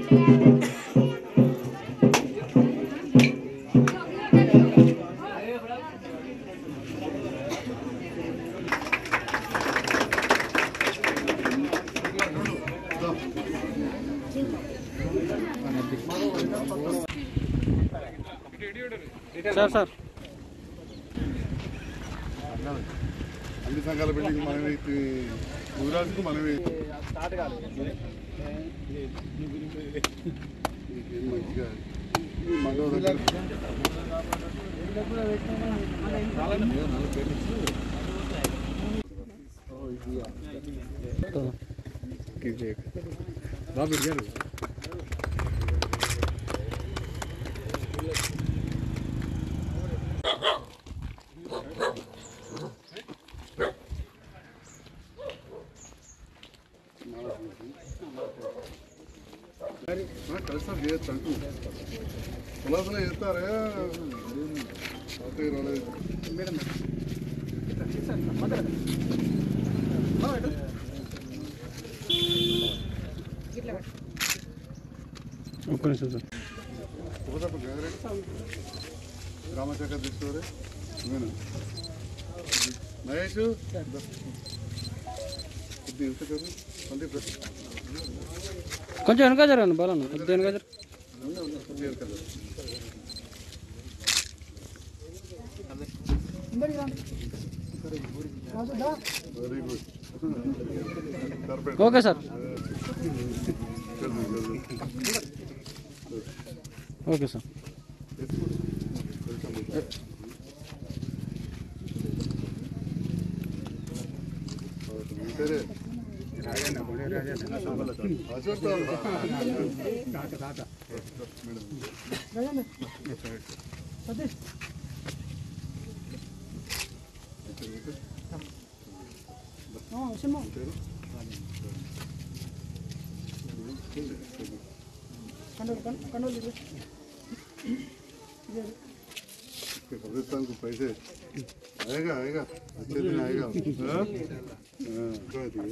Sir sir అన్ని సంఘాల building మనమే ఊరాజుకు మనమే ఇంకేం మంచిగా ఈ మగవాళ్ళ దగ్గర కలిసారు చేయొచ్చు అంటూ కులాసలో చేస్తారా అత్తయ్య రాలేదు ఒక్క నిమిషం సార్ ఉపసభ గంగారెడ్డి గ్రామశాఖ అధ్యక్షుడు నేను మహేష్ కొద్ది ఎంత కదా సందీప్ కొంచెం వెనక జరగండి బాలన్న కొద్దిగా వెనక జర కొద్ది ఎంత కదా వెరీ గుడ్ సరిపోయింది ఓకే సార్ ఓకే సార్ సరే कब्रिस्तान को पैसे आएगा आएगा अच्छे दिन आएगा हाँ? हाँ, कहाँ दिए?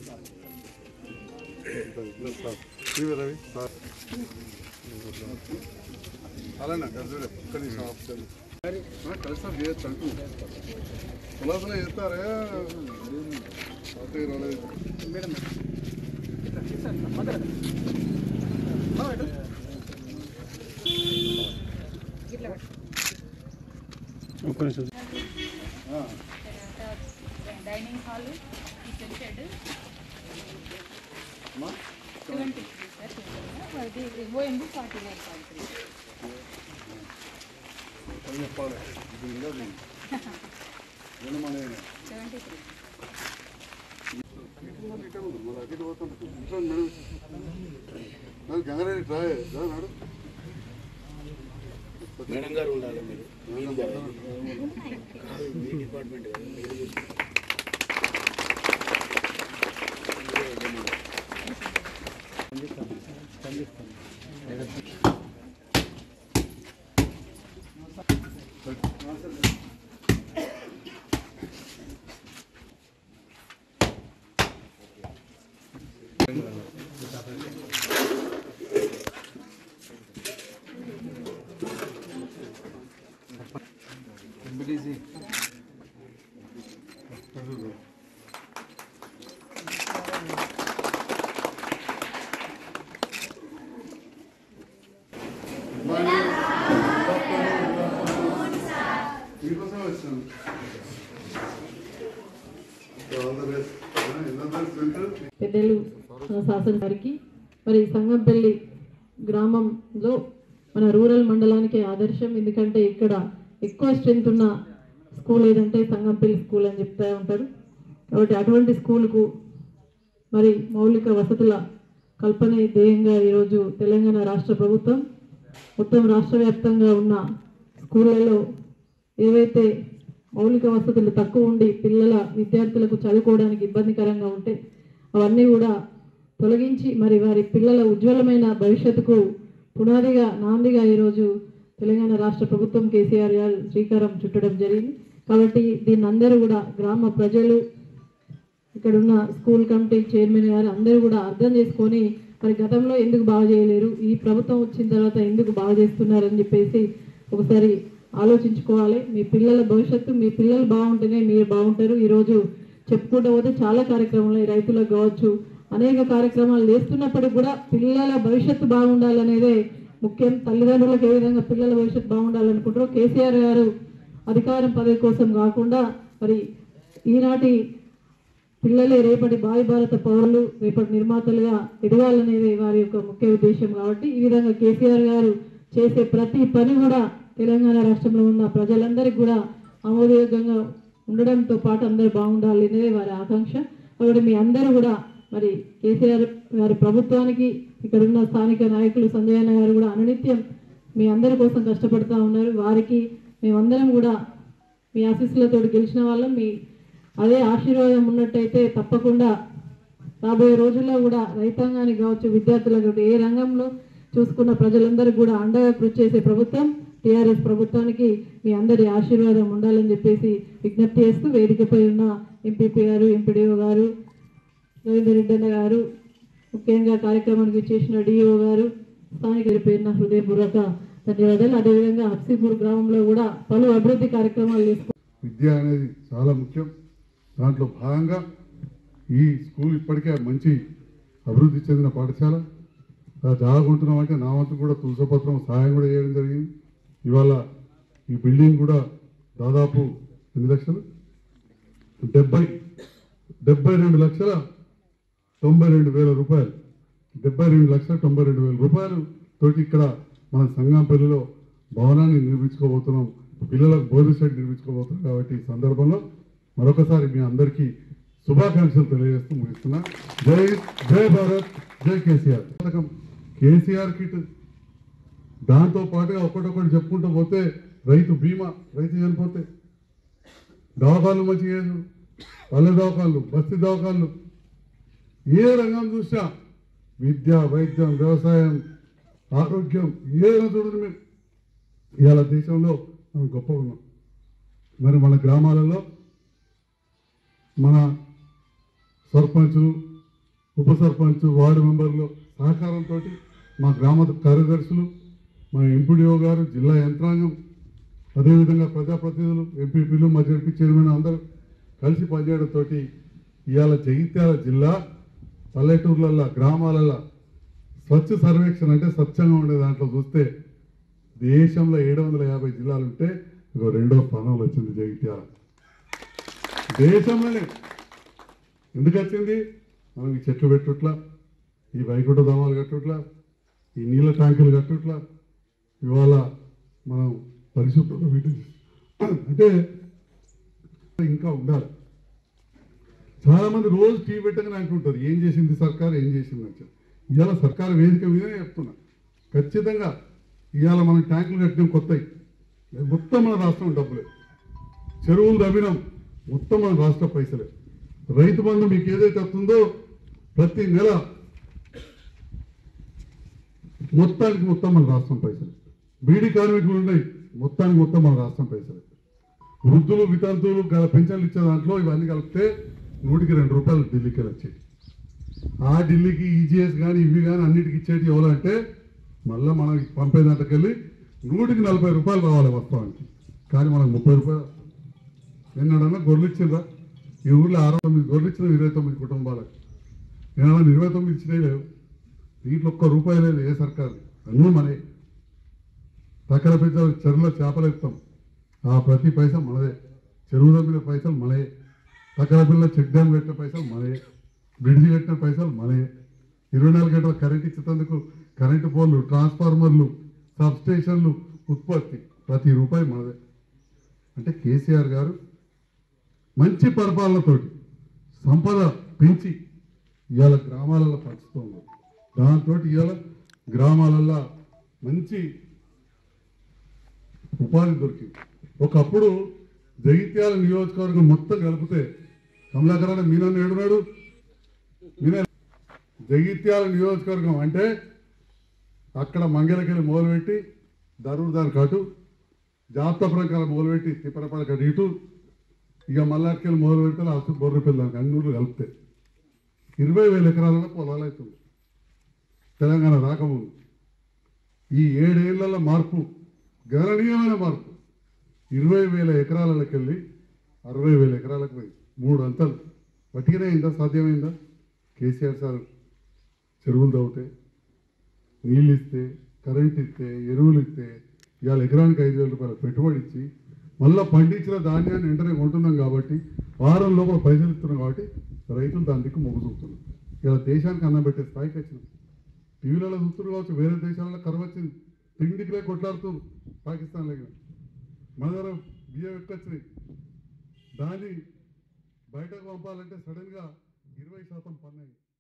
बस साफ. नहीं बता भी साफ. అలానా కలిసి ఒక్కడి షాప్ కలిసి చేయొచ్చు అంటూ కులాసలో చేస్తారా అత్తయ్య రాలేదు ఒక్క నిమిషం ఆ, డైనింగ్ హాల్ కిచెన్ షెడ్ అమ్మా సెవెంటీ త్రీ సార్ అది OMB forty nine point three పని చెప్పాలి ఇది ఇంకా నేను వినమనే సెవెంటీ త్రీ మరి అటు ఇటు పోతుంటుంది ఇంట్లో నడు నాకు గంగారెడ్డి ట్రాయ్ దా నాడు మేడం గారు ఉండాలి మీరు మీరు కాదు. కాదు, మీ డిపార్ట్మెంట్ కాదు, మీరు చూసుకోండి. మీకోసమే వచ్చాను ఆల్ ద బెస్ట్ ఎంత స్ట్రెంత్ పెద్దలు మన శాసన గారికి మరి సంగంపల్లి గ్రామంలో మన రూరల్ మండలానికి ఆదర్శం ఎందుకంటే ఇక్కడ ఎక్కువ స్ట్రెంత్ ఉన్న స్కూల్ ఏదంటే సంగంపల్లి స్కూల్ అని చెప్తా ఉంటారు కాబట్టి అటువంటి స్కూల్కు మరి మౌలిక వసతుల కల్పనే ధ్యేయంగా ఈరోజు తెలంగాణ రాష్ట్ర ప్రభుత్వం మొత్తం రాష్ట్ర వ్యాప్తంగా ఉన్న స్కూళ్ళలో ఏవైతే మౌలిక వసతులు తక్కువ ఉండి పిల్లల విద్యార్థులకు చదువుకోవడానికి ఇబ్బందికరంగా ఉంటే అవన్నీ కూడా తొలగించి మరి వారి పిల్లల ఉజ్వలమైన భవిష్యత్తుకు పునాదిగా నాందిగా ఈరోజు తెలంగాణ రాష్ట్ర ప్రభుత్వం కేసీఆర్ గారు శ్రీకారం చుట్టడం జరిగింది కాబట్టి దీన్ని అందరూ కూడా గ్రామ ప్రజలు ఇక్కడ ఉన్న స్కూల్ కమిటీ చైర్మన్ గారు అందరూ కూడా అర్థం చేసుకొని మరి గతంలో ఎందుకు బాగా చేయలేరు ఈ ప్రభుత్వం వచ్చిన తర్వాత ఎందుకు బాగా చేస్తున్నారని చెప్పేసి ఒకసారి ఆలోచించుకోవాలి మీ పిల్లల భవిష్యత్తు మీ పిల్లలు బాగుంటేనే మీరు బాగుంటారు ఈరోజు చెప్పుకుంటూ పోతే చాలా కార్యక్రమాలు ఈ రైతులకు కావచ్చు అనేక కార్యక్రమాలు చేస్తున్నప్పటికి కూడా పిల్లల భవిష్యత్తు బాగుండాలనేదే ముఖ్యం తల్లిదండ్రులకు ఏ విధంగా పిల్లల భవిష్యత్తు బాగుండాలనుకుంటారో కేసీఆర్ గారు అధికారం పదవి కోసం కాకుండా మరి ఈనాటి పిల్లలే రేపటి భావి భారత పౌరులు రేపటి నిర్మాతలుగా ఎదగాలనేది వారి యొక్క ముఖ్య ఉద్దేశం కాబట్టి ఈ విధంగా కేసీఆర్ గారు చేసే ప్రతి పని కూడా తెలంగాణ రాష్ట్రంలో ఉన్న ప్రజలందరికీ కూడా ఆమోదయోగ్యంగా ఉండడంతో పాటు అందరూ బాగుండాలి అనేది వారి ఆకాంక్ష కాబట్టి మీ అందరూ కూడా మరి కేసీఆర్ గారి ప్రభుత్వానికి ఇక్కడ ఉన్న స్థానిక నాయకులు సంజయ్ అన్న గారు కూడా అనునిత్యం మీ అందరి కోసం కష్టపడుతూ ఉన్నారు వారికి మేమందరం కూడా మీ ఆశీస్సులతో గెలిచిన వాళ్ళం మీ అదే ఆశీర్వాదం ఉన్నట్టయితే తప్పకుండా రాబోయే రోజుల్లో కూడా రైతాంగానికి కావచ్చు విద్యార్థులకు కావచ్చు, ఏ రంగంలో చూసుకున్న ప్రజలందరికీ కూడా అండగా కృషి చేసే ప్రభుత్వం టీఆర్ఎస్ ప్రభుత్వానికి మీ అందరి ఆశీర్వాదం ఉండాలని చెప్పేసి విజ్ఞప్తి చేస్తూ వేదికపై ఉన్న ఎంపీపీ గారు ఎంపీడీఓ గారు రవీందర్ రెడ్డి అన్న గారు ముఖ్యంగా కార్యక్రమానికి చేసిన డిఓ గారు స్థానిక పేరున హృదయపూర్వక ధన్యవాదాలు అదేవిధంగా హప్సీపూర్ గ్రామంలో కూడా పలు అభివృద్ధి కార్యక్రమాలు చేసుకు విద్య అనేది చాలా ముఖ్యం దాంట్లో భాగంగా ఈ స్కూల్ ఇప్పటికే మంచి అభివృద్ధి చెందిన పాఠశాల అలా జాగుంటున్నాం అంటే నా వంతు కూడా తులసపత్రం సహాయం కూడా చేయడం జరిగింది ఇవాళ ఈ బిల్డింగ్ కూడా దాదాపు ఎన్ని లక్షలు డెబ్బై డెబ్బై రెండు లక్షల తొంభై రెండు వేల రూపాయలు డెబ్బై రెండు లక్షల తొంభై రెండు వేల రూపాయలు తోటి ఇక్కడ మన సంగంపల్లిలో భవనాన్ని నిర్మించుకోబోతున్నాం పిల్లలకు భోజన సెట్ నిర్మించుకోబోతున్నాం కాబట్టి ఈ సందర్భంలో మరొకసారి మీ అందరికీ శుభాకాంక్షలు తెలియజేస్తూ ముగిస్తున్నా జై జై భారత్ జై కేసీఆర్ పథకం కేసీఆర్ కిట్ దాంతో పాటుగా ఒకటొకటి చెప్పుకుంటూ పోతే రైతు బీమా రైతు చనిపోతే దవాఖాన్లు మంచిగా చేసు పల్లె దవాఖాన్లు బస్తీ దవాఖాన్లు ఏ రంగం చూసినా విద్య వైద్యం వ్యవసాయం ఆరోగ్యం ఏదైనా చూడండి మీరు ఇవాళ దేశంలో మనం గొప్పగా ఉన్నాం మరి మన గ్రామాలలో మన సర్పంచులు ఉప సర్పంచ్ వార్డు మెంబర్లు సహకారంతో మా గ్రామ కార్యదర్శులు మా ఎంపీడీఓ గారు జిల్లా యంత్రాంగం అదేవిధంగా ప్రజాప్రతినిధులు ఎంపీపీలు మా జడ్పీ చైర్మన్ అందరూ కలిసి పనిచేయడంతో ఇవాళ జగిత్యాల జిల్లా పల్లెటూర్లల్లో గ్రామాలల్లో స్వచ్ఛ సర్వేక్షణ అంటే స్వచ్ఛంగా ఉండే దాంట్లో చూస్తే దేశంలో ఏడు వందల యాభై జిల్లాలు ఉంటే ఇగో రెండో స్థానంలో వచ్చింది జగిత్యాల దేశంలోనే ఎందుకు వచ్చింది మనం ఈ చెట్లు పెట్టుట్లా ఈ వైకుంఠ ధామాలు కట్టుట్లా ఈ నీళ్ళ ట్యాంకులు కట్టుట్లా ఇవాళ మనం పరిశుభ్రంగా వీటి అంటే ఇంకా ఉండాలి చాలా మంది రోజు టీవీ పెట్టగానే అంటుంటారు ఏం చేసింది సర్కార్ ఏం చేసింది అని చెప్పి ఇవాళ సర్కార్ వేదిక మీదనే చెప్తున్నా ఖచ్చితంగా ఇవాళ మనం ట్యాంకులు కట్టినాం కొత్తవి మొత్తం మన రాష్ట్రం డబ్బులే చెరువులు తవ్వినాం మొత్తం మన రాష్ట్ర పైసలే రైతు బంధు మీకు ఏదైతే వస్తుందో ప్రతి నెల మొత్తానికి మొత్తం మన రాష్ట్రం పైసలు బీడీ కార్మికులు ఉన్నాయి మొత్తానికి మొత్తం మన రాష్ట్రం పైసలు వృద్ధులు వితంతువులు గల పెన్షన్లు ఇచ్చే దాంట్లో ఇవన్నీ కలిపితే నూటికి రెండు రూపాయలు ఢిల్లీకి వెళ్ళి వచ్చేది ఆ ఢిల్లీకి ఈజీఎస్ కానీ ఇవి కానీ అన్నిటికి ఇచ్చేటి ఎవరంటే మళ్ళీ మనం పంపే దాంట్లోకి వెళ్ళి నూటికి నలభై రూపాయలు రావాలి వాస్తవానికి కానీ మనకు ముప్పై రూపాయలు ఎన్నడన్నా గొర్రెలు ఇచ్చిండ్రా ఈ ఊర్లో అరవై తొమ్మిది గొర్రెలు ఇచ్చిన ఇరవై తొమ్మిది కుటుంబాలకు ఏమన్నా ఇరవై తొమ్మిది ఇచ్చినాయి లేవు దీంట్లో ఒక్క రూపాయి లేదు ఏ సర్కారు అన్నీ మనే పక్కన పెద్ద చెరువులో చేపలు ఎత్తాం ఆ ప్రతి పైసా మనదే చెరువుల మీద పైసలు మనయే పక్కన పిల్లల చెక్ డ్యామ్ కట్టిన పైసలు మనయే బ్రిడ్జి కట్టిన పైసలు మనయే ఇరవై నాలుగు గంటల కరెంట్ ఇచ్చేందుకు కరెంటు పోల్లు ట్రాన్స్ఫార్మర్లు సబ్ స్టేషన్లు ఉత్పత్తి ప్రతి రూపాయి మనదే అంటే కేసీఆర్ గారు మంచి పరిపాలనతోటి సంపద పెంచి ఇవాళ గ్రామాలలో పంచుతూ ఉన్నారు దాంతో ఇవాళ గ్రామాలల్లో మంచి ఉపాధి దొరికింది ఒకప్పుడు జగిత్యాల నియోజకవర్గం మొత్తం కలిపితే కమలాకరణ మీనన్న ఏడున్నాడు మీన జగిత్యాల నియోజకవర్గం అంటే అక్కడ మంగళకెళ్ళి మొదలుపెట్టి దరూరు దాని కటు జాబితా ప్రకారం మొదలుపెట్టి తిప్పరపడ కటు ఇటు ఇక మల్లాటికెళ్ళి మొదలు పెడితే లాస్ట్ బొర్రపల్లి దానికి అన్ని ఊళ్ళు కలిపితే ఇరవై వేల ఎకరాలలో పొలాలు అవుతుంది తెలంగాణ రాకముందు ఈ ఏడేళ్ల మార్పు గణనీయమైన మార్పు ఇరవై వేల ఎకరాలకి వెళ్ళి అరవై వేల ఎకరాలకు పోయింది మూడు అంతలు వట్టిగానే అయిందా సాధ్యమైందా కేసీఆర్ సార్ చెరువులు తవ్వుతే నీళ్ళు ఇస్తే కరెంట్ ఇస్తే ఎరువులు ఇస్తే ఇవాళ ఎకరానికి ఐదు వేల రూపాయల పెట్టుబడి ఇచ్చి మళ్ళీ పండించిన ధాన్యాన్ని వెంటనే కొంటున్నాం కాబట్టి వారం లోపల పైసలు ఇస్తున్నాం కాబట్టి రైతులు దాని దిక్కు మొగ్గు చూపుతున్నారు ఇలా దేశానికి అన్నం పెట్టే స్థాయికి వచ్చినాం టీవీలలో చూస్తున్నారు కావచ్చు వేరే దేశాలలో కరువు వచ్చింది తిండికిలే కొట్లాడుతున్నారు పాకిస్తాన్ దగ్గర మన దగ్గర బియ్యం ఎక్కువ వచ్చినాయి దాన్ని బయటకు పంపాలంటే సడన్గా ఇరవై శాతం పన్ను అయింది